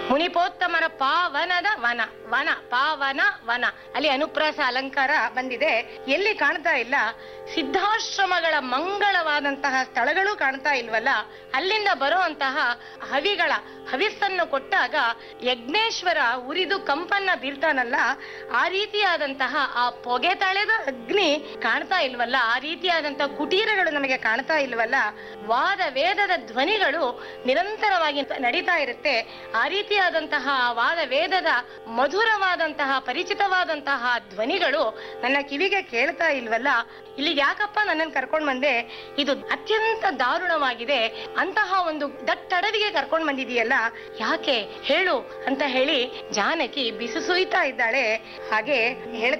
ಮುನಿಪೋತ್ತಮರ ಪಾವನದ ವನ ವನ ಪಾವನ ವನ ಅಲ್ಲಿ ಅನುಪ್ರಾಸ ಅಲಂಕಾರ ಬಂದಿದೆ ಎಲ್ಲಿ ಕಾಣ್ತಾ ಇಲ್ಲ ಸಿದ್ಧಾಶ್ರಮಗಳ ಮಂಗಳವಾದಂತಹ ಸ್ಥಳಗಳು ಕಾಣ್ತಾ ಇಲ್ವಲ್ಲ ಅಲ್ಲಿಂದ ಬರುವಂತಹ ಹವಿಗಳ ಹವಿಸ್ಸನ್ನು ಕೊಟ್ಟಾಗ ಯಜ್ಞೇಶ್ವರ ಉರಿದು ಕಂಪನ್ನ ಬೀಳ್ತಾನಲ್ಲ ಆ ರೀತಿಯಾದಂತಹ ಆ ಪೊಗೆ ತಳೆದ ಅಗ್ನಿ ಕಾಣ್ತಾ ಇಲ್ವಲ್ಲ ಆ ರೀತಿಯಾದಂತಹ ಕುಟೀರಗಳು ನಮಗೆ ಕಾಣ್ತಾ ಇಲ್ವಲ್ಲ ವಾದ ವೇದದ ಧ್ವನಿಗಳು ನಿರಂತರವಾಗಿ ನಡೀತಾ ಇರುತ್ತೆ ಆ ರೀತಿಯಾದಂತಹ ವಾದ ವೇದದ ಮಧುರವಾದಂತಹ ಪರಿಚಿತವಾದಂತಹ ಧ್ವನಿಗಳು ನನ್ನ ಕಿವಿಗೆ ಕೇಳ್ತಾ ಇಲ್ವಲ್ಲ ಇಲ್ಲಿಗೆ ಯಾಕಪ್ಪ ನನ್ನನ್ನು ಕರ್ಕೊಂಡ್ ಬಂದೆ ಇದು ಅತ್ಯಂತ ದಾರುಣವಾಗಿದೆ ಅಂತಹ ಒಂದು ದಟ್ಟಡವಿಗೆ ಕರ್ಕೊಂಡ್ ಬಂದಿದೀಯಲ್ಲ ಯಾಕೆ ಹೇಳು ಅಂತ ಹೇಳಿ ಜಾನಕಿ ಬಿಸುಸುಯ್ತಾ ಇದ್ದಾಳೆ ಹಾಗೆ ಹೇಳ್ತಾ